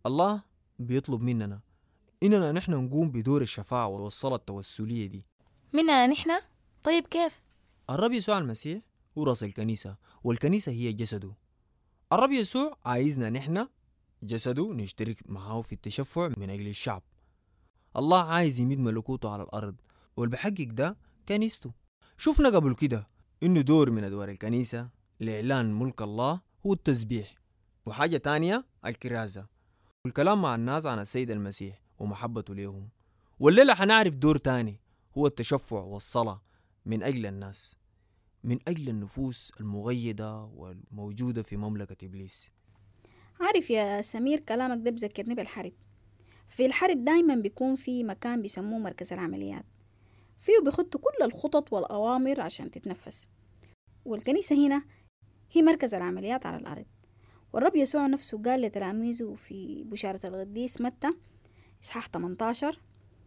الله بيطلب مننا إننا نحن نقوم بدور الشفاعة والصلاة التوسلية دي مننا نحن طيب كيف الرب يسوع المسيح هو رأس الكنيسة والكنيسة هي جسده الرب يسوع عايزنا نحن جسده نشترك معه في التشفع من أجل الشعب الله عايز يمد ملكوته على الأرض والبحقق ده كنيسته شفنا قبل كده إنه دور من أدوار الكنيسة لإعلان ملك الله هو التسبيح وحاجة تانية الكرازة والكلام مع الناس عن السيد المسيح ومحبته ليهم والليلة حنعرف دور تاني هو التشفع والصلاة من أجل الناس من أجل النفوس المغيدة والموجودة في مملكة إبليس عارف يا سمير كلامك ده بذكرني بالحرب في الحرب دايما بيكون في مكان بيسموه مركز العمليات فيه بيخطوا كل الخطط والأوامر عشان تتنفس والكنيسة هنا هي مركز العمليات على الأرض والرب يسوع نفسه قال لتلاميذه في بشارة القديس متى إصحاح 18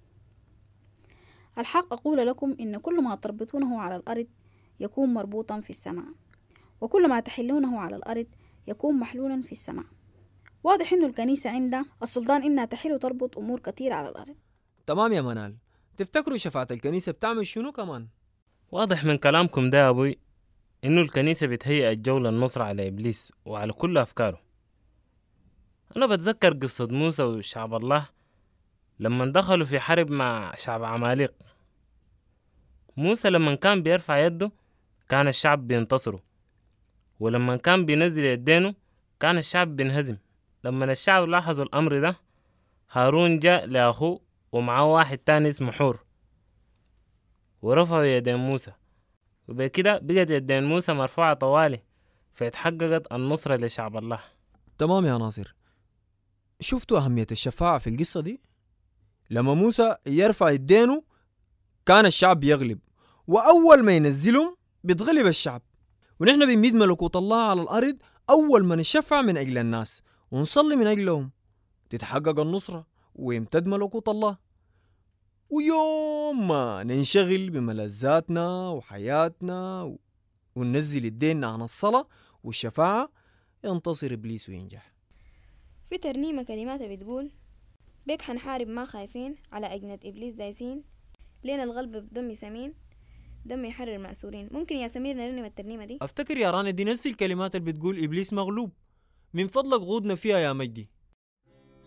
الحق أقول لكم إن كل ما تربطونه على الأرض يكون مربوطا في السماء وكل ما تحلونه على الأرض يكون محلولا في السماء واضح إنه الكنيسة عندها السلطان إنها تحل وتربط أمور كتير على الأرض تمام يا منال تفتكروا شفاعة الكنيسة بتعمل شنو كمان؟ واضح من كلامكم ده يا أبوي إنه الكنيسة بتهيئ الجو للنصرة على إبليس وعلى كل أفكاره أنا بتذكر قصة موسى وشعب الله لما دخلوا في حرب مع شعب عماليق موسى لما كان بيرفع يده كان الشعب بينتصروا ولما كان بينزل يدينه كان الشعب بينهزم لما الشعب لاحظوا الأمر ده هارون جاء لأخوه ومعاه واحد تاني اسمه حور ورفعوا يدين موسى وبكده بقت يدين موسى مرفوعة طوالي فاتحققت النصرة لشعب الله تمام يا ناصر شفتوا أهمية الشفاعة في القصة دي؟ لما موسى يرفع يدينه كان الشعب يغلب وأول ما ينزلهم بيتغلب الشعب ونحن بنميد ملكوت الله على الأرض أول ما نشفع من أجل الناس ونصلي من أجلهم تتحقق النصرة ويمتد ملكوت الله ويوم ما ننشغل بملذاتنا وحياتنا و... وننزل الدين عن الصلاة والشفاعة ينتصر إبليس وينجح في ترنيمة كلماتها بتقول بيك حنحارب ما خايفين على أجنة إبليس دايسين لينا الغلب بدم سمين دم يحرر مأسورين ممكن يا سمير نرنم الترنيمة دي أفتكر يا راني دي نفس الكلمات اللي بتقول إبليس مغلوب من فضلك غودنا فيها يا مجدي